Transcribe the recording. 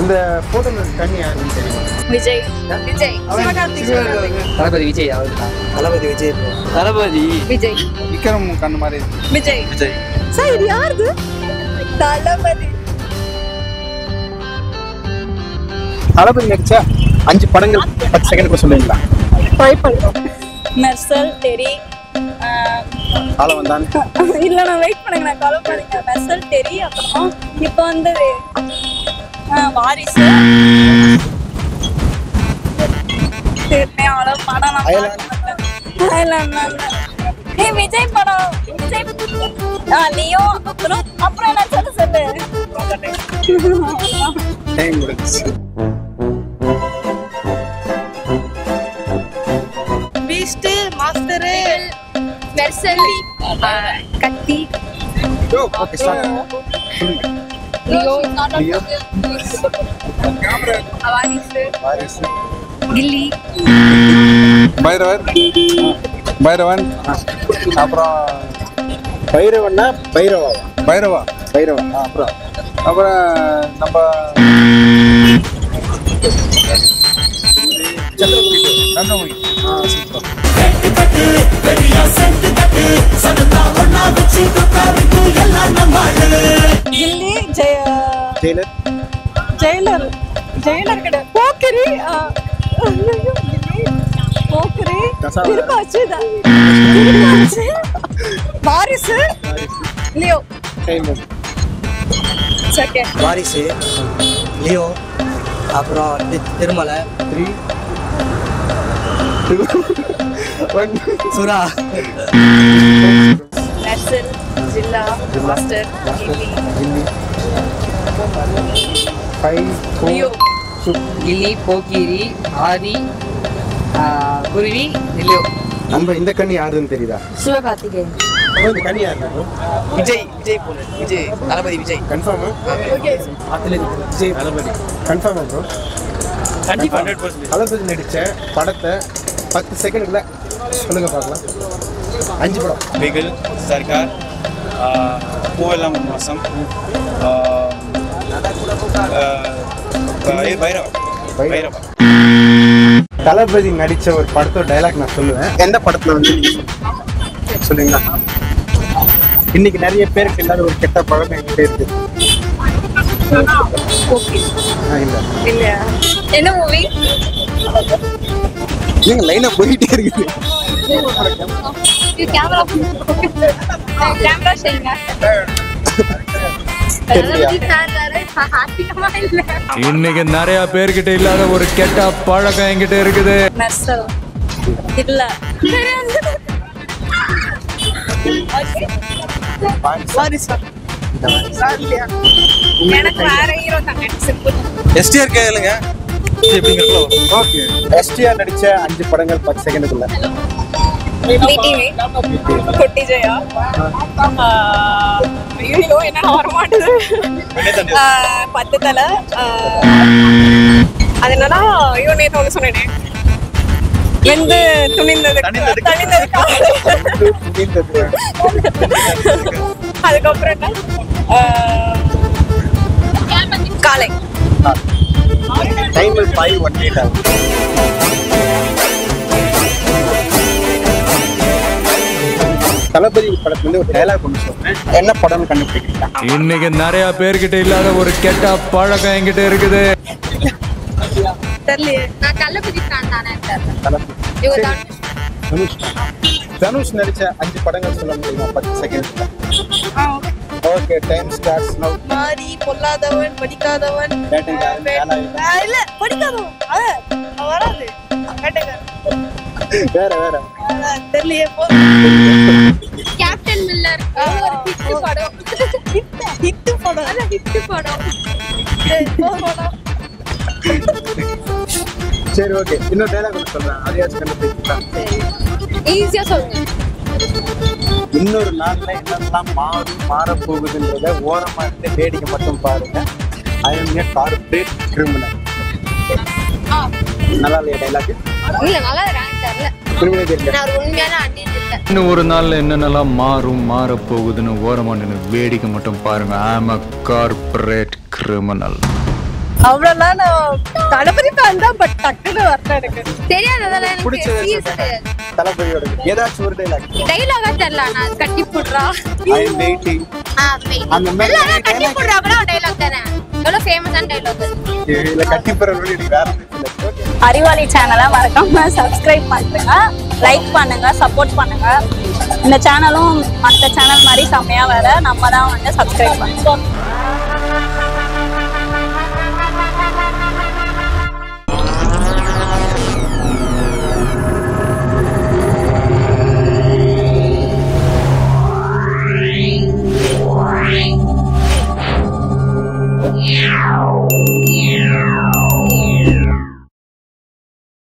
இந்த போட்டோல கண்ணி யாருன்னு தெரியுமா விஜய் விஜய் சிவகார்த்திக் சிவகார்த்திக். தளபதி விஜய் அவர் தான் தளபதி விஜய் தளபதி விஜய் விக்ரம் கண்ணு மாதிரி விஜய் விஜய் சார் இது யாருது தளபதி தளபதி நடிச்ச அஞ்சு படங்கள் பத்து செகண்ட் சொல்லுவீங்களா ட்ரை பண்ணுறோம் மெர்சல் டெரி காலம் வந்தான் இல்ல நான் வெயிட் பண்ணுங்க நான் கால் பண்ணுங்க மெர்சல் டெரி அப்புறம் இப்போ வந்தது ஆ, வாரிசு திரும்பி அவ்வளோ படம் நான் Island. ஐலாண்ட் ஏய் விஜய் படம் விஜய் ஆ லியோ அப்புறம் அப்புறம் என்ன சொல்லு சொல்லு டைம் முடிஞ்சிச்சு Beast Master Mersal Kaththi okay start சொல்லுங்க லியோ லியோ. வாரிசு வாரிசு கில்லி பைரவர் பைரவன் அப்புறம் பைரவன்னா பைரவா பைரவா பைரவன் ஆ, அப்புறம் அப்புறம் நம்ம சந்திரமுகி சந்திரமுகி ஆ சூப்பர் கில்லி ஜெய டெய்லர் ஜெயிலர் ஜெயிலர் கிடையாது போக்கரி ஆ, ஐயையோ, கில்லி, போக்கரி கசாவா. திருப்பாச்சி தான். திருப்பாச்சி வாரிசு லியோ டைம் செகண்ட் வாரிசு லியோ அப்புறம் தி- திருமலை த்ரீ ஒன் சுறா நர்சல் ஜில்லா மாஸ்டர் கில்லி ஃபைவ் லியோ கில்லி போக்கிரி ஆதி ஆ, குருவி லியோ நம்ம இந்த கண்ணி யாருன்னு தெரியுதா சிவகார்த்திகேயன் இந்த கண்ணி யாரு விஜய் விஜய் பொண்ணு விஜய் தளபதி விஜய் கன்ஃபார்மா விஜய் தளபதி கன்ஃபார்மா ப்ரோ கண்டிப்பா தளபதி நடிச்ச படத்தை பத்து செகண்ட்ல சொல்லுங்க பார்க்கலாம் அஞ்சு படம் பிகில் சர்க்கார் ஆ, பூவெல்லாம் மோசம் ஆ, ஆ, இது பைரவா பைரவா தளபதி நடிச்ச ஒரு படத்தோட டைலாக் நான் சொல்லுவேன் எந்த படத்துல வந்து நீங்க சொல்லுவீங்களா இன்னைக்கு நிறைய பேருக்கு இல்லாத ஒரு கெட்ட பழக்கம் என்கிட்ட இருக்கு ஆ, இல்ல இல்லையா என்ன மூவி நீங்க லைனா போயிட்டே இருக்குது கேமரா கேமரா செய்யுங்க தெரியலையா? இன்னைக்கு நிறைய பேர்கிட்ட இல்லாத ஒரு கெட்ட பழக்கம் என்கிட்ட இருக்குது மெர்சல் இல்ல வாரிசு எனக்கு வேற ஹீரோ தாங்க சிம்பிள் எஸ்டிஆர் கேளுங்க எப்படிங்கிறப்போ ஓகே எஸ்டிஆர் நடிச்ச அஞ்சு படங்கள் பத்து செகண்டுக்குள்ள விடிவி குட்டி ஜெயா ஆஹ், ஐயோ என்ன வர மாட்டுது ஆஹ், பத்து தலை ஆஹ், அது என்னன்னா ஐயோ நேத்து ஒன்று சொன்னேனே வெந்து துணிந்தது தணிந்தது. தணிந்தது காலை. புரிந்தது. அதுக்கப்புறம் என்ன ஆஹ், காலை டைம் ஃபைவ் ஒன் எயிட் ஆகும் தளபதி படத்துல இருந்து ஒரு டைலாக் ஒன்று சொல்றேன் என்ன படம்னு கண்டுபிடிக்கிறீங்களா இன்னைக்கு நிறைய பேர்கிட்ட இல்லாத ஒரு கெட்ட பழக்கம் என்கிட்ட இருக்குது தெரியலையே நான் கள்ளக்குடி ஃபேன் தானே தளபதி இவங்க சரி, தனுஷ் தனுஷ் நடிச்ச அஞ்சு படங்கள் சொல்ல முடியுமா பத்து செகண்ட்ல ஓகே டைம் ஸ்டார்ட்ஸ் நவ் மாறி பொல்லாதவன் படிக்காதவன் வேட்டைக்காரன், வேலாயுதம். ஆஹ் இல்ல படிக்காதவன் அத வராது வேட்டைக்காரன் வேற வேற ஆஹ் தெரியலையே போ கேப்டன் மில்லர் அது ஒரு ஹிட் படம் ஹிட் படம் அது ஹிட் படம் சரி, போதுமாடா. சரி ஓகே இன்னொரு டைலாக் ஒன்று சொல்றேன் அதையாச்சும் கண்டுபிடிக்கிறீங்களா ஈஸியா சொல்லுங்க இன்னொரு நாள்ல என்னெல்லாம் மாறும் மாறப் போகுதுன்றத ஓரமா இருந்து வேடிக்கை மட்டும் பாருங்க I am a corporate criminal ஆ. நல்லா இல்லையா டைலாக் இல்ல நல்லா ரேங்க் தரல கிரிமினல் தெரியல நான் ஒரு உண்மையான அண்ணின்னு இல்ல இன்னும் ஒரு நாள்ல என்னென்னலாம் மாறும் மாறப் போகுதுன்னு ஓரமா நின்று வேடிக்கை மட்டும் பாருங்க ஆம் அ கார்பரேட் கிரிமினல் அவ்வளோலாம் நான் தளபதி ஃபேன் தான் பட் டக்குன்னு வரல எனக்கு தெரியாது அதெல்லாம் எனக்கு பிடிச்சது serious சொல்லுங்க. தெரியாது. தளபதியோட ஏதாச்சும் ஒரு டைலாக் dialogue ஆ தெரியல நான் கட்டி போடுறா ஐ எம் வெயிட்டிங் ஆ, wait. அந்த மாதிரி இல்ல, நான் நிறைய கட்டி dialogue போடுறா கூட dialogue தானே எவ்வளவு ஃபேமஸான டைலாக் இல்ல கட்டி போறது எனக்கு வேற ஒண்ணும் இல்ல. Okay. அறிவாளி சேனலை மறக்காம சப்ஸ்கிரைப் பண்ணுங்க லைக் பண்ணுங்க சப்போர்ட் பண்ணுங்க இந்த சேனலும் மற்ற சேனல் மாதிரி செம்மையா வர நம்ம தான் வந்து சப்ஸ்கிரைப் பண்ணுவோம்